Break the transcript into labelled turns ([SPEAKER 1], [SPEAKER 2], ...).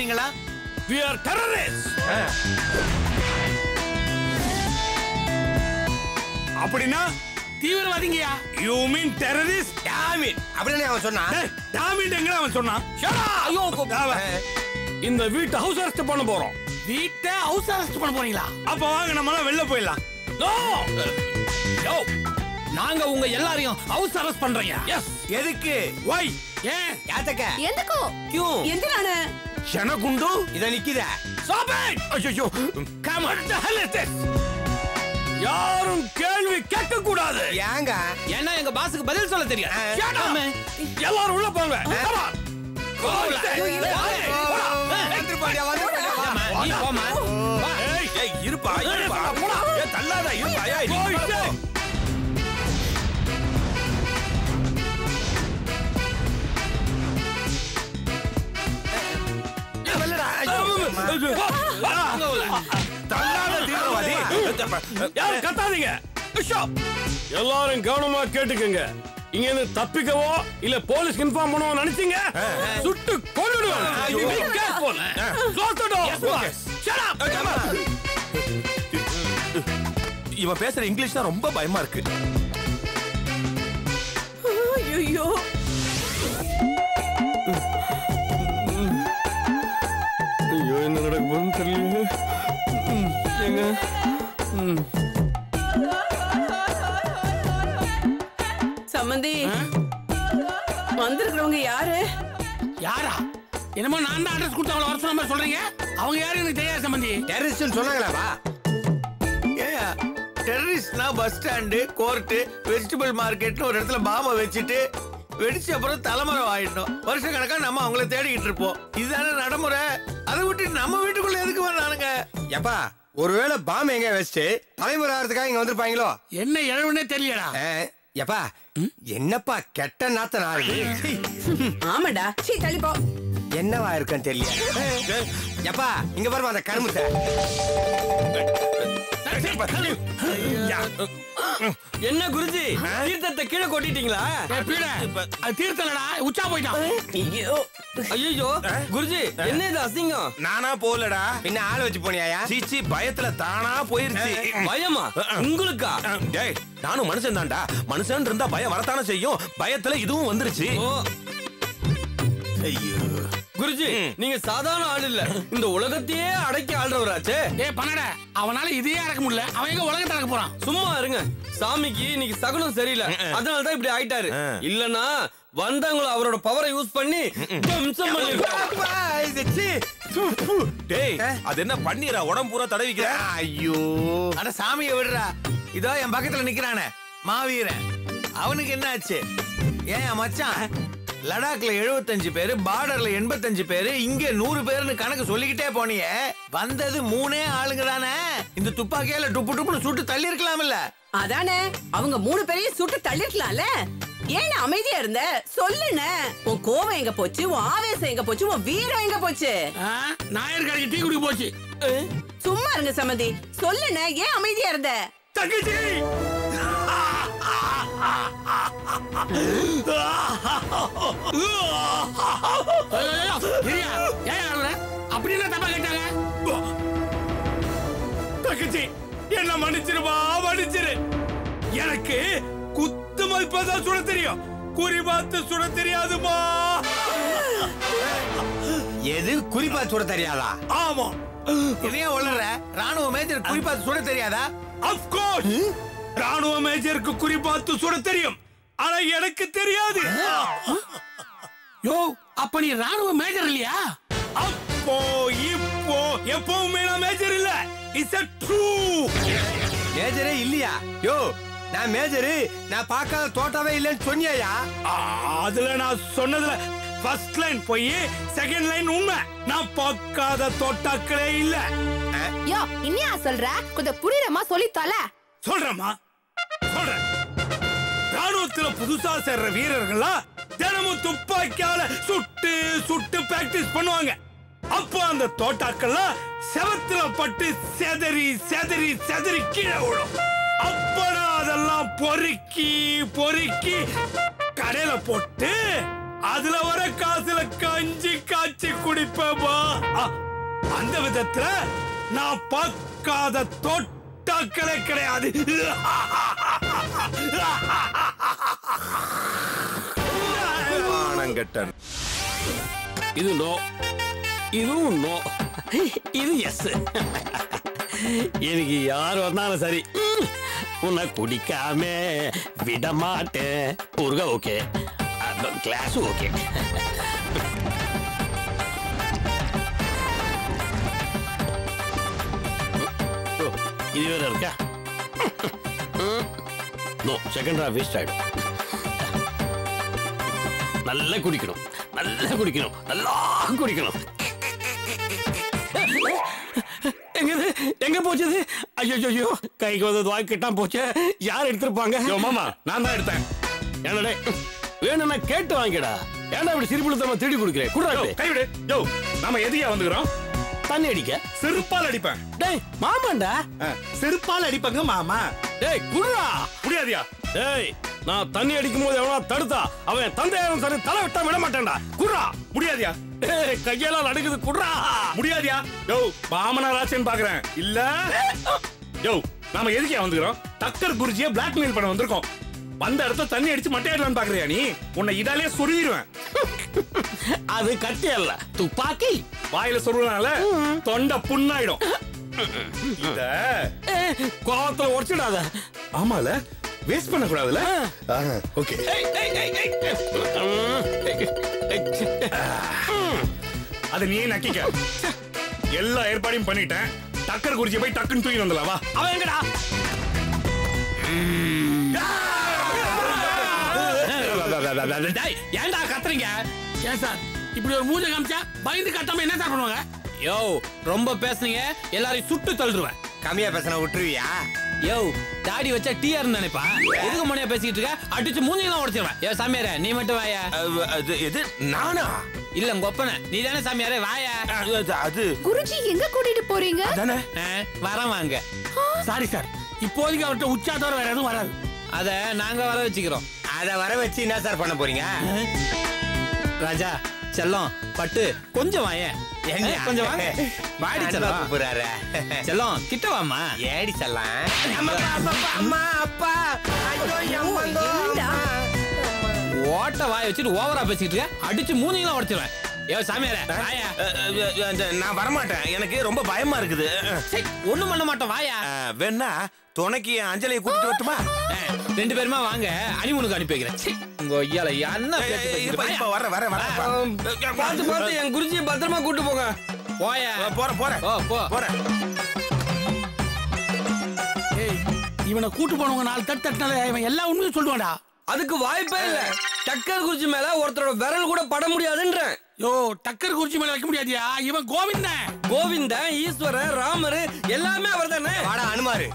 [SPEAKER 1] தீவிரவாதிங்களா
[SPEAKER 2] we are terrorists அப்படின்னா
[SPEAKER 3] தீவிரவாதிங்கயா
[SPEAKER 2] you mean terrorist
[SPEAKER 4] டாமின் அப்படின்னு அவன் சொன்னான்
[SPEAKER 2] டாமிட் எங்க அவன் சொன்னான் Shut up!
[SPEAKER 3] ஐயோ
[SPEAKER 2] அவன். இந்த வீட்டை ஹவுஸ் அரெஸ்ட் பண்ண போறோம்
[SPEAKER 3] வீட்டை ஹவுஸ் அரெஸ்ட் பண்ண போறீங்களா
[SPEAKER 2] அப்ப வாங்க நம்ம எல்லாம் வெளில போயிடலாம்
[SPEAKER 3] நோ யோ நாங்க உங்க எல்லாரையும் ஹவுஸ் அரெஸ்ட் பண்றீங்க எஸ்
[SPEAKER 4] எதுக்கு
[SPEAKER 2] வை
[SPEAKER 3] ஏன்
[SPEAKER 4] யாத்தக்க
[SPEAKER 5] ఎందుకు
[SPEAKER 4] கியூ
[SPEAKER 5] ఎందులానే
[SPEAKER 2] ஷனகுண்டு
[SPEAKER 4] இத நிக்குத
[SPEAKER 3] ஸ்டாப் இட்
[SPEAKER 2] ஐயோ
[SPEAKER 3] come
[SPEAKER 2] what the hell is this யாரும் கேள்வி கேட்க கூடாது
[SPEAKER 4] ஏங்க
[SPEAKER 3] ஏன்னா எங்க பாஸுக்கு பதில் சொல்ல தெரியும்
[SPEAKER 2] Shut up! எல்லாரும் உள்ள போங்க Come on. Go inside.
[SPEAKER 4] வந்துரு பாண்டியா, வந்துரு பாண்டியா, வா.
[SPEAKER 3] நீ போமா வா
[SPEAKER 2] ஏய், ஏய், இருப்பா இருப்பா ஏய், தள்ளாத இருப்பா ஏய், நீ போ.
[SPEAKER 4] வெள்ளடா, ஐயோ.
[SPEAKER 2] தள்ளாத தீவிரவாதி யாரும் கத்தாதீங்க உஷா. எல்லாரும் கவனமா கேட்டுக்கங்க இங்க இருந்து தப்பிக்கவோ இல்ல போலீஸ் இன்ஃபார்ம் பண்ணவோ நினைச்சீங்க சுட்டு கொன்னுடுவேன் Be careful. Close the door. Shut up.
[SPEAKER 6] இவன் பேசுற இங்கிலீஷ் தான் ரொம்ப பயமா இருக்கு
[SPEAKER 5] అయ్యో
[SPEAKER 2] ஐயோ என்ன நடக்க போகுதுன்னு தெரியல எங்க
[SPEAKER 5] சம்மந்தி வந்திருக்கிறவங்க யாரு
[SPEAKER 3] யாரா என்னமோ நான் தான் அட்ரஸ் கொடுத்து அவளை வர சொன்ன மாதிரி சொல்றீங்க அவங்க யாரும் எனக்கு தெரியாது சம்பந்தி
[SPEAKER 4] டெரரிஸ்ட்னு சொன்னாங்களாப்பா
[SPEAKER 1] ஏயா டெரரிஸ்ட்னா பஸ் ஸ்டாண்டு கோர்ட்டு வெஜிடபிள் மார்க்கெட்னு ஒரு இடத்துல பாம்பை வச்சுட்டு வெடிச்ச அப்புறம் தலைமறை ஆயிடணும் வருஷ கணக்கா நம்ம அவங்கள தேடிக்கிட்டு இருப்போம் இதுதானே நடைமுறை அதை விட்டு நம்ம வீட்டுக்குள்ள எதுக்கு வந்தானுங்க
[SPEAKER 4] எப்பா ஒருவேளை பாம் எங்க வச்சுட்டு தலைமுறை ஆகிறதுக்காக இங்க வந்திருப்பாங்களோ
[SPEAKER 3] என்ன இழவுனே தெரியலடா
[SPEAKER 4] ஆ, எப்பா என்னப்பா கெட்ட நாத்த நாள்
[SPEAKER 5] ஆமாடா சீ தள்ளிப்போ
[SPEAKER 4] என்னவா இருக்குன்னு தெரியல எப்பா இங்க பாருமா அந்த கருமுத்தை
[SPEAKER 1] என்ன குருஜி தீர்த்தத்தை கீழே கொட்டிட்டீங்களா
[SPEAKER 3] ஏய், பீட, அது தீர்த்தலடா உச்சா போயிட்டான்
[SPEAKER 5] ஐயோ
[SPEAKER 1] ஐயோ குருஜி என்ன இது அசிங்கம்
[SPEAKER 6] நானா போகலடா
[SPEAKER 4] பின்ன ஆளை வச்சு போனியாயா
[SPEAKER 6] சீச்சி பயத்துல தானா போயிருச்சு
[SPEAKER 1] பயமா உங்களுக்கா
[SPEAKER 6] டேய் நானும் மனுஷன் தான்டா மனுஷன் இருந்தா பயம் வரத்தானே செய்யும் பயத்துல இதுவும் வந்துருச்சு
[SPEAKER 1] ஓ
[SPEAKER 6] ஐயோ
[SPEAKER 1] குருஜி நீங்க சாதாரண ஆள் இல்ல இந்த உலகத்தையே அடக்கி ஆள்றவராச்சே
[SPEAKER 3] ஏ பண்ணட அவனால இதையே அடக்க முடியல அவன் எங்க உலகத்தை அடக்க போறான்
[SPEAKER 1] சும்மா இருங்க சாமிக்கு இன்னைக்கு சகுனம் சரியில்லை அதனால தான் இப்படி ஆயிட்டாரு இல்லனா வந்தவங்கள அவரோட பவரை யூஸ் பண்ணி துவம்சம் பண்ணிருப்பாங்க.
[SPEAKER 4] அப்பா, இது சீ. து, து.
[SPEAKER 6] டேய் அது என்ன பண்ணிரா உடம்பு பூரா தடவிக்கிற
[SPEAKER 4] ஐயோ
[SPEAKER 1] அட சாமியை விடுறா இதோ என் பக்கத்துல நிக்கிறானே மாவீரன் அவனுக்கு என்ன ஆச்சு ஏன் மச்சான் லடாக்ல 75 பேரு பார்டர்ல 85 பேரு இங்க நூறு பேருன்னு கணக்கு சொல்லிக்கிட்டே போனியே வந்தது மூணே ஆளுங்க தானே இந்த துப்பாக்கியால டுப்பு டுப்புன்னு சுட்டு தள்ளி இருக்கலாம்ல
[SPEAKER 5] அதானே அவங்க மூணு பேரையும் சுட்டு தள்ளிருக்கலாம்ல ஏன் அமைதியா இருந்த சொல்லுன உன் கோவம் எங்க போச்சு உன் ஆவேசம் எங்க போச்சு உன் வீரம் எங்க போச்சு
[SPEAKER 3] ஆ, நாயர் கடைக்கு டீ குடிக்க போச்சு
[SPEAKER 5] சும்மா இருங்க சம்மந்தி சொல்லுன ஏன் அமைதியா இருந்த
[SPEAKER 2] தங்கச்சி
[SPEAKER 3] ஐயோ, ஐயோ, இரியா, ஏன் அழுகுற? அப்படி என்ன தப்பா கேட்டாங்க
[SPEAKER 2] தங்கச்சி என்ன மன்னிச்சிருவா மன்னிச்சிரு எனக்கு குத்து மதிப்பதான் சுட தெரியும் குறி பார்த்து சுட தெரியாதுமா
[SPEAKER 4] எது குறிப்பா சுட தெரியாதா
[SPEAKER 2] ஆமா
[SPEAKER 1] இதையே உளற ராணுவ மேஜர் குறிப்பா சுட தெரியாதா
[SPEAKER 2] அப்கோர்ஸ் ராணுவ மேஜருக்கு குறி பார்த்து சுட தெரியும் ஆனா எனக்கு தெரியாது
[SPEAKER 3] யோ அப்ப நீ ராணுவ மேஜர் இல்லையா
[SPEAKER 2] அப்போ இப்போ எப்பவுமே நான் மேஜர் இல்ல இட்ஸ் a ட்ரூ
[SPEAKER 4] மேஜரே இல்லையா யோ நான் மேஜரு நான் பார்க்காத தோட்டாவே இல்லைன்னு சொன்னியா
[SPEAKER 2] அதுல நான் சொன்னதுல ஃபர்ஸ்ட் லைன் போய் செகண்ட் லைன் உண்மை நான் பார்க்காத தோட்டாக்களே இல்ல
[SPEAKER 7] யோ இன்னியா சொல்ற கொஞ்சம் புரியுறமா சொல்லி தொலை
[SPEAKER 2] சொல்றேம்மா சொல்றேன் ராணுவத்துல புதுசா சேர்ற வீரர்கள்லாம் தினமும் துப்பாக்கியால சுட்டு சுட்டு பிராக்டிஸ் பண்ணுவாங்க அப்போ அந்த தோட்டாக்கள்லாம் செவத்துல பட்டு செதறி செதறி செதறி கீழே விழும் அப்ப நான் அதெல்லாம் பொறுக்கி பொறுக்கி கடையில போட்டு
[SPEAKER 3] அதுல வர காசுல கஞ்சி காய்ச்சி குடிப்பேமா அந்த விதத்துல நான் பார்க்காத தோட்டாக்களே கிடையாது
[SPEAKER 6] ஆனங்கட்டன்
[SPEAKER 2] இது நோ இதுவும் நோ இது எஸ் எனக்கு யார் வந்தாலும் சரி ம், உன்னை குடிக்காம விட மாட்டேன் ஊருக ஓகே கிளாஸ் ஓகே இது வேற இருக்கா நோ செகண்ட் ஹாஃப் வேஸ்ட் ஆயிடும் நல்லா குடிக்கணும் நல்லா குடிக்கணும் நல்லா குடிக்கணும் எங்க இது? எங்க போச்சு ஐயோ ஐயோ கைக்கு வந்து வாய் கிட்டாம போச்சு யார் எடுத்திருப்பாங்க
[SPEAKER 3] யோ மாமா நான் தான் எடுத்தேன்
[SPEAKER 2] என்னடே வேணும்னா கேட்டு வாங்கிடா ஏன்டா இப்படி சிரிப்புல திருடி குடிக்கிறேன்
[SPEAKER 3] யோ,
[SPEAKER 2] குடுறா
[SPEAKER 3] கைவிடு யோ நாம எதுக்கா வந்துக்கிறோம்
[SPEAKER 2] தண்ணி அடிக்க
[SPEAKER 3] செருப்பால் அடிப்பேன்
[SPEAKER 2] டேய் மாமாண்டா
[SPEAKER 3] ஆ, செருப்பால் அடிப்பாங்க மாமா
[SPEAKER 2] டேய் குடுறா
[SPEAKER 3] முடியாதியா
[SPEAKER 2] டேய் நான் தண்ணி அடிக்கும் போது எவனா தடுத்தா அவன் தந்தையாரும் சரி தலை விட்டா விட மாட்டேன்டா குடுறா
[SPEAKER 3] முடியாதியா
[SPEAKER 2] டேய் கையெல்லாம் நடுக்குது குடுறா
[SPEAKER 3] முடியாதியா யோ மாமனாராச்சேன்னு பாக்குறேன் இல்ல யோ நாம எதுக்கே வந்துக்கிறோம் டக்கர் குருஜிய பிளாக்மெயில் பண்ண வந்திருக்கோம் வந்த இடத்த தண்ணி அடிச்சு மட்டையாடலான்னு பாக்குறியா நீ உன்னை இதாலே சொருகிடுவேன்
[SPEAKER 2] அது கட்டி அல்ல துப்பாக்கி
[SPEAKER 3] வாயில சொருகினால தொண்டை புண்ணாயிடும் இத
[SPEAKER 2] ஏய், கோவத்துல உடச்சிடாத
[SPEAKER 3] ஆமால வேஸ்ட் பண்ண கூடாதுல ஓகே அத நீயே நக்கிக்க எல்லா ஏற்பாடையும் பண்ணிட்டேன் டக்கர் குறிச்சி போய் டக்குன்னு தூக்கி வந்துடலாம் வா
[SPEAKER 2] அவன் எங்கடா
[SPEAKER 3] டேய்,
[SPEAKER 2] ஏன்டா கத்துறீங்க ஏன் சார் இப்படி ஒரு மூஞ்ச காமிச்சா பயந்து கட்டாம என்ன சார் பண்ணுவாங்க
[SPEAKER 8] யோ ரொம்ப பேசுனீங்க எல்லாரையும் சுட்டு தள்ளுருவேன்
[SPEAKER 4] கம்மியா பேசினா விட்டுருவியா
[SPEAKER 8] யோ தாடி வச்சா டிஆர் நினைப்பா எதுக்கு மணியா பேசிக்கிட்டு இருக்க அடிச்சு மூஞ்சிலாம் உடைச்சிருவேன் ஏ சாமியாரே நீ மட்டும் வாயா
[SPEAKER 6] அஹ், அது எது நானா
[SPEAKER 8] இல்ல உங்க ஒப்பன நீ தானே சாமியாரே வாயா
[SPEAKER 6] அது- அது- அது
[SPEAKER 7] குருஜி எங்க கூட்டிட்டு போறீங்க
[SPEAKER 6] தானே
[SPEAKER 8] ஆ, வரேன் வாங்க
[SPEAKER 2] சாரி சார் இப்போதைக்கு அவர்கிட்ட உச்சா தவிர வேற எதுவும் வராது
[SPEAKER 8] அத நாங்க வர வச்சுக்கிறோம்
[SPEAKER 4] அத வர வச்சு என்ன சார் பண்ண போறீங்க
[SPEAKER 8] ராஜா செல்லம் பட்டு கொஞ்சம் வாயேன்
[SPEAKER 4] எங்க?
[SPEAKER 8] கொஞ்சம் வாங்க வாடி
[SPEAKER 4] அன்பா
[SPEAKER 8] செல்லம்
[SPEAKER 4] கூப்பிடுறாரு.
[SPEAKER 8] செல்லம் கிட்ட வாமா
[SPEAKER 4] ஏடி செல்லாம் அம்மா அப்பா ஐயோ அம்மாங்கோ,
[SPEAKER 5] என்னடா?
[SPEAKER 4] அம்மா.
[SPEAKER 8] ஓட்ட வாய வச்சுட்டு ஓவரா பேசிக்கிட்டு இருக்க அடிச்சு மூஞ்சிலாம் உடைச்சிருவேன் ஏ சாமியாரே வாயா
[SPEAKER 6] அஹ், அஹ், அஹ், நான் வரமாட்டேன் எனக்கு ரொம்ப பயமா இருக்குது
[SPEAKER 8] சீ, ஒண்ணும் பண்ண மாட்டோம் வாயா
[SPEAKER 6] அஹ், வேணா துணைக்கு என் அஞ்சலியை கூட்டிட்டு வரட்டுமா
[SPEAKER 8] ஆ, ரெண்டு பேருமா வாங்க அனிமுனுக்கு அனுப்பி வைக்கிறேன் சீ, உங்க ஐயால என்ன
[SPEAKER 6] ஏய்,
[SPEAKER 8] பேச்சு
[SPEAKER 6] ஏய்,
[SPEAKER 8] பேசிட்டு
[SPEAKER 6] இருப்பா, இருப்பா, வரேன், வரேன், வரேன்.
[SPEAKER 4] பார்த்து பார்த்து என் குருஜியை பத்திரமா கூட்டு போங்க
[SPEAKER 8] போயா
[SPEAKER 6] அஹ், போறேன் போறேன்
[SPEAKER 8] ஓ போ
[SPEAKER 6] போறேன்
[SPEAKER 2] ஏய் இவனை கூட்டு போனவங்க நாலு தட்டு தட்டினால இவன் எல்லா உண்மையும் சொல்லுவான்டா
[SPEAKER 4] அதுக்கு வாய்ப்பே இல்ல டக்கர் குருஜி மேல ஒருத்தரோட விரல் கூட பட முடியாதுன்றேன்
[SPEAKER 2] யோ டக்கர் குறிச்சி மேல வைக்க முடியாதியா இவன் கோவிந்தன்
[SPEAKER 4] கோவிந்தன் ஈஸ்வரன் ராமர் எல்லாமே அவர் தானே வாடா அனுமாரு